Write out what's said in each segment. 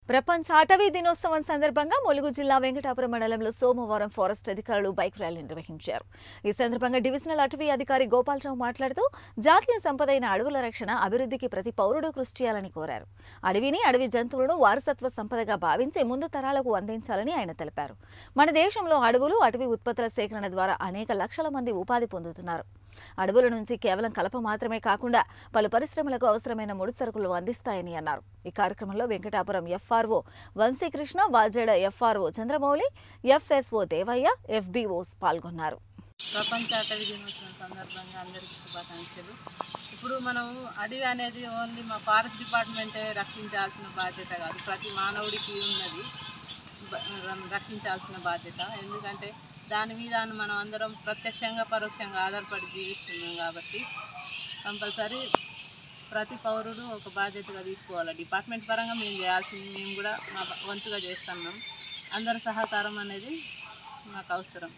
ప్రపంచ అటవీ దినోత్సవం సందర్భంగా ములుగు జిల్లా వెంకటాపురం మండలంలో సోమవారం ఫారెస్ట్ అధికారులు బైక్ ర్యాలీ నిర్వహించారు ఈ సందర్భంగా డివిజనల్ అటవీ అధికారి గోపాలరావు మాట్లాడుతూ జాతీయ సంపద అయిన అడవుల రక్షణ అభివృద్ధికి ప్రతి పౌరుడు కృషి చేయాలని కోరారు అడవిని అడవి జంతువులను వారసత్వ సంపదగా భావించి ముందు తరాలకు అందించాలని ఆయన తెలిపారు మన దేశంలో అడవులు అటవీ ఉత్పత్తుల సేకరణ ద్వారా అనేక లక్షల మంది ఉపాధి పొందుతున్నారు అడవుల నుంచి కేవలం కలప మాత్రమే కాకుండా పలు పరిశ్రమలకు అవసరమైన ముడి సరుకులు అందిస్తాయని అన్నారు ఈ కార్యక్రమంలో Venkatapuram FRO Vamsikrishna Vajeda FRO Chandramouli FSO Devaiah FBOs పాల్గొన్నారు ప్రపంచ అటవీ దినోత్సవం సందర్భంగా అందరికీ శుభాకాంక్షలు ఇప్పుడు మనం అడవి అనేది ఓన్లీ మా ఫారెస్ట్ డిపార్ట్మెంటే రక్షించాల్సిన బాధ్యత కాదు ప్రతి మానవుడికి ఉన్నది బ- రక్షించాల్సిన బాధ్యత ఎందుకంటే దాని మీద మనం అందరం ప్రత్యక్షంగా పరోక్షంగా ఆధారపడి జీవిస్తున్నాం కాబట్టి కంపల్సరీ ప్రతి పౌరుడు ఒక బాధ్యతగా తీసుకోవాలి డిపార్ట్మెంట్ పరంగా మేము చేయాల్సింది మేము కూడా మా వంతుగా చేస్తున్నాం అందరి సహకారం అనేది మాకు అవసరం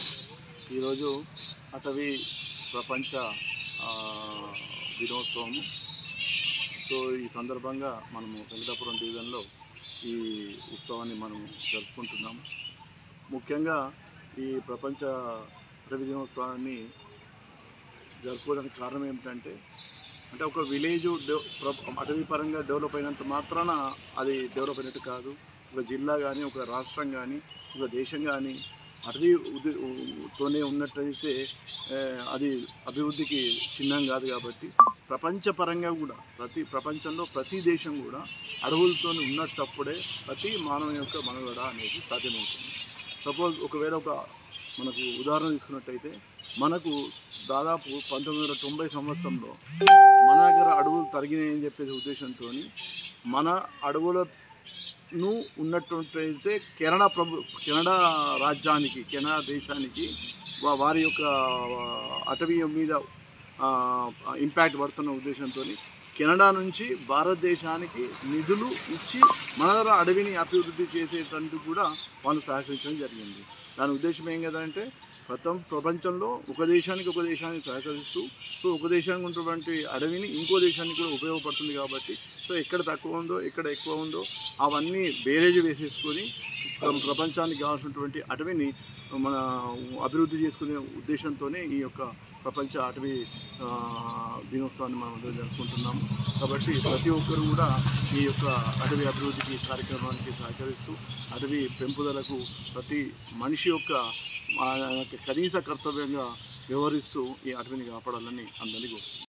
ఈరోజు అటవీ ప్రపంచ ఆ, దినోత్సవము సో ఈ సందర్భంగా మనము వెంకటాపురం డివిజన్లో ఈ ఉత్సవాన్ని మనం జరుపుకుంటున్నాము ముఖ్యంగా ఈ ప్రపంచ అటవీ దినోత్సవాన్ని జరుపుకోవడానికి కారణం ఏమిటంటే అంటే ఒక విలేజ్ డెవ- ప్ర- అటవీ పరంగా డెవలప్ అయినంత మాత్రాన అది డెవలప్ అయినట్టు కాదు ఒక జిల్లా కానీ ఒక రాష్ట్రం కానీ ఒక దేశం కానీ అటవీ ఉది- ఉ- తోనే ఉన్నట్టయితే ఆ, అది అభివృద్ధికి చిహ్నం కాదు కాబట్టి ప్రపంచపరంగా కూడా ప్రతి ప్రపంచంలో ప్రతి దేశం కూడా అడవులతో ఉన్నట్టప్పుడే ప్రతి మానవ యొక్క మనుగడ అనేది సాధ్యమవుతుంది సపోజ్ ఒకవేళ ఒక మనకు ఉదాహరణ తీసుకున్నట్టయితే మనకు దాదాపు పంతొమ్మిది వందల తొంభై సంవత్సరంలో మన దగ్గర అడవులు తరిగినాయని చెప్పేసి ఉద్దేశంతో మన అడవులను ఉన్నట్టయితే కెనడా ప్రభు కెనడా రాజ్యానికి కెనడా దేశానికి వా- వారి యొక్క అటవీ మీద ఇంపాక్ట్ పడుతున్న ఉద్దేశంతో కెనడా నుంచి భారతదేశానికి నిధులు ఇచ్చి మన దగ్గర అడవిని అభివృద్ధి చేసేటందుకు కూడా వాళ్ళు సహకరించడం జరిగింది దాని ఉద్దేశం ఏం కదంటే ప్రపంచం ప్రపంచంలో ఒక దేశానికి ఒక దేశానికి సహకరిస్తూ సో ఒక దేశానికి ఉన్నటువంటి అడవిని ఇంకో దేశానికి కూడా ఉపయోగపడుతుంది కాబట్టి సో ఎక్కడ తక్కువ ఉందో ఎక్కడ ఎక్కువ ఉందో అవన్నీ బేరేజ్ వేసేసుకొని ప్ర- ప్రపంచానికి కావాల్సినటువంటి అటవిని మన అభివృద్ధి చేసుకునే ఉద్దేశంతోనే ఈ యొక్క ప్రపంచ అటవీ ఆ, దినోత్సవాన్ని మనం అందరం జరుపుకుంటున్నాం కాబట్టి ప్రతి ఒక్కరు కూడా ఈ యొక్క అటవీ అభివృద్ధికి కార్యక్రమానికి సహకరిస్తూ అటవీ పెంపుదలకు ప్రతి మనిషి యొక్క ఆ, కనీస కర్తవ్యంగా వ్యవహరిస్తూ ఈ అటవీని కాపాడాలని అందరినీ కోరుతున్నాను